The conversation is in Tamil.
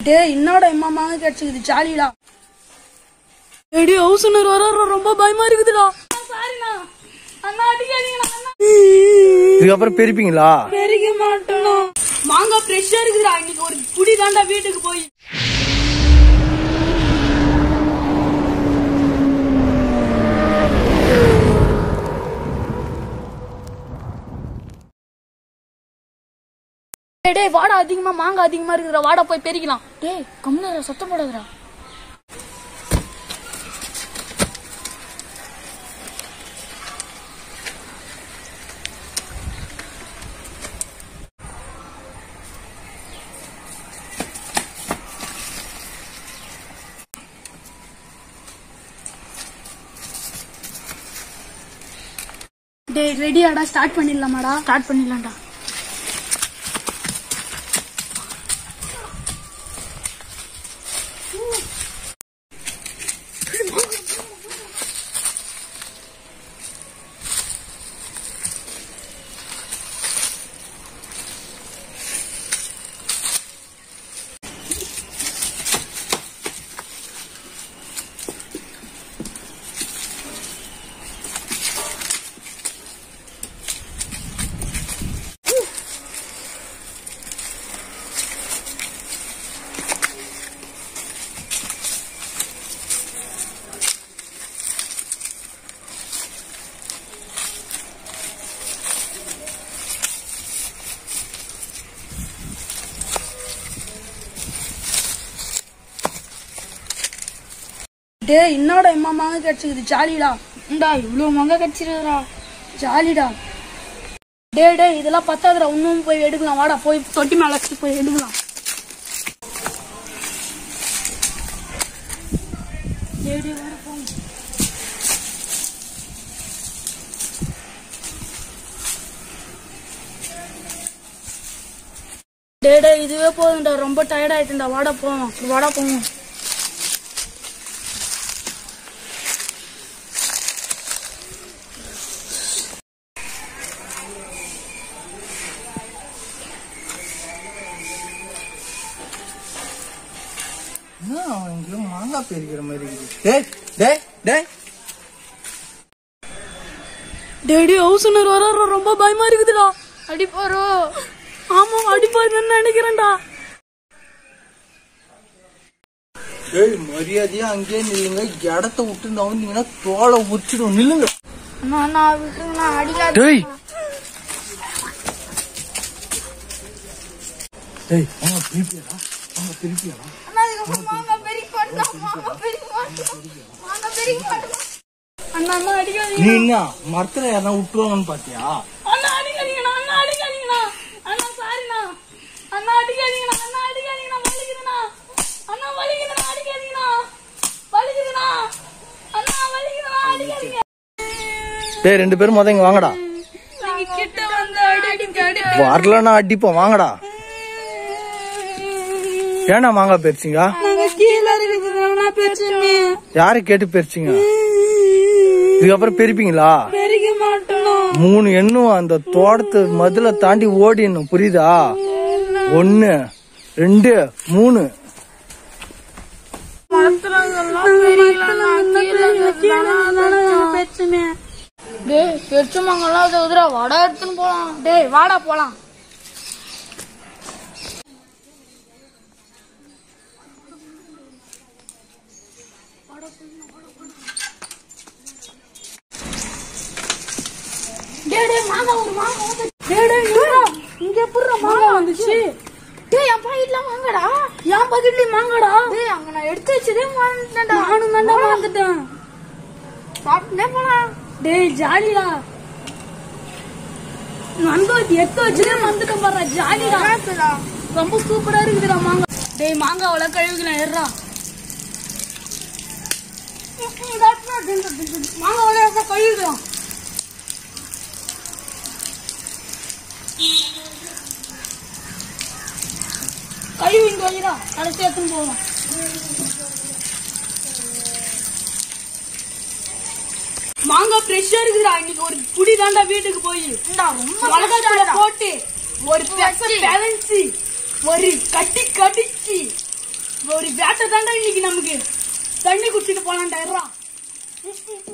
டேய் என்னோட எம்மா மாங்க கிடைச்சிக்குது ஜாலிடா டேடி ஹவுஸ்னர் வர ரொம்ப பயமா இருக்குதுடா சாரிண்ணா அண்ணா அடிக்காதீங்கண்ணா அண்ணா இதுக்கப்புறம் பெருப்பீங்களா பெருக மாட்டோம் மாங்காய் ஃப்ரெஷ்ஷா இருக்குதுடா இன்னைக்கு ஒரு புடி தாண்டா வீட்டுக்கு போய் டேய் டேய் வாடா அதிகமா மாங்காய் அதிகமா இருக்குதுடா வாடா போய் பெருக்கலாம் டேய் கம்முனு சத்தம் போடாதடா டேய் ரெடியாடா ஸ்டார்ட் பண்ணிடலாமாடா ஸ்டார்ட் பண்ணிடலாம்டா டேய் என்னோட எம்மா மாங்க கிடைச்சிக்குது ஜாலிடா இந்தா இவ்வளோ மாங்க கிடைச்சிருக்குடா ஜாலிடா டேய் டேய் இதெல்லாம் பத்தாதுடா இன்னும் போய் எடுக்கலாம் வாடா போய் தொட்டி மேல வச்சு போய் எடுக்கலாம் டேய், டேய், வாடா, போங்க. டேய் டேய் இதுவே போதும்டா ரொம்ப டயர்ட் ஆயிட்டுண்டா வாடா போவோம் வாடா போவோம் என்ன அவன் எங்கேயோ மாங்காய் பெருக்கிற மாதிரி இருக்குது டேய் டேய் டேய் டேடி ஹவுஸ்னர் வர ரொம்ப பயமா இருக்குதுடா அடிப்பாரோ ஆமா அடிப்பாருன்னு நினைக்கிறேன்டா டேய் மரியாதையா அங்கேயே நில்லுங்க இடத்த விட்டு நவுந்தீங்கன்னா தோலை உரிச்சிடும் நில்லுங்க அண்ணா அண்ணா விட்டுங்கண்ணா அடிக்காது டேய் டேய் அவங்க திருப்பியாடா அவங்க திருப்பியாடா அண்ணா அண்ணா அடிக்காதீங்க நீ என்ன மரத்துல யாரா விட்டுருவாங்கன்னு பாத்தியா அண்ணா அடிக்காதீங்கண்ணா அண்ணா அடிக்காதீங்கண்ணா அண்ணா சாரிண்ணா அண்ணா அடிக்காதீங்கண்ணா அண்ணா அடிக்காதீங்கண்ணா வலிக்குதுண்ணா அண்ணா வலிக்குதுண்ணா அடிக்காதீங்கண்ணா வலிக்குதுண்ணா அண்ணா வலிக்குதுண்ணா அடிக்காதீங்க டேய் ரெண்டு பேரும் முத இங்க வாங்கடா நீங்க கிட்ட வந்து அடிக்க அடி வரலன்னா அடிப்போம் வாங்கடா ஏன்டா மாங்காய் பெருச்சிங்க நாங்க கீழே இருக்குதுண்ணா பிரச்சனை யாரை கேட்டு பெருச்சிங்க இதுக்கப்புறம் பெருப்பீங்களா பெருக மாட்டோம் மூணு எண்ணும் அந்த தோட்டத்து மதுல தாண்டி ஓடிடணும் புரியுதா ஒன்னு ரெண்டு மூணு டேய் பெருச்சமாங்கெல்லாம் உதுரா வடை எடுத்துன்னு போலாம் டேய் வாடா போலாம் டேய் டேய் மாங்கா ஒரு மாங்கா வந்து டேய் டேய் இருடா இங்க எப்படிடா மாங்கா வந்துச்சு டேய் என் பாக்கெட்ல மாங்கடா என் பாக்கெட்ல மாங்கடா டேய் அங்க நான் எடுத்து வச்சதே மாங்கடா நானும் தான்டா மாந்துட்டேன் சாப்பிட்டே போலாம் டேய் ஜாலிடா நண்பர் எத்த வச்சதே வந்துட்ட பாரு ஜாலிடா ரொம்ப சூப்பரா இருக்குதுடா மாங்கா டேய் மாங்கா அவ்வளோ கழுவிக்கலாம் ஏறா மாங்கா அவ்வளோ கழுவிக்கலாம் கழுவி இங்க வைடா கடைசி எடுத்துன்னு போவோம் மாங்காய் ஃப்ரெஷ்ஷா இருக்குதுடா இன்னைக்கு ஒரு புடி தாண்டா வீட்டுக்கு போய் மிளகாத்தூள போட்டு ஒரு பெப்பர் பேலன்சி ஒரு கட்டி கடிச்சு ஒரு வேட்டை தாண்டா இன்னைக்கு நமக்கு தண்ணி குடிச்சிட்டு போலான்டா இருடா.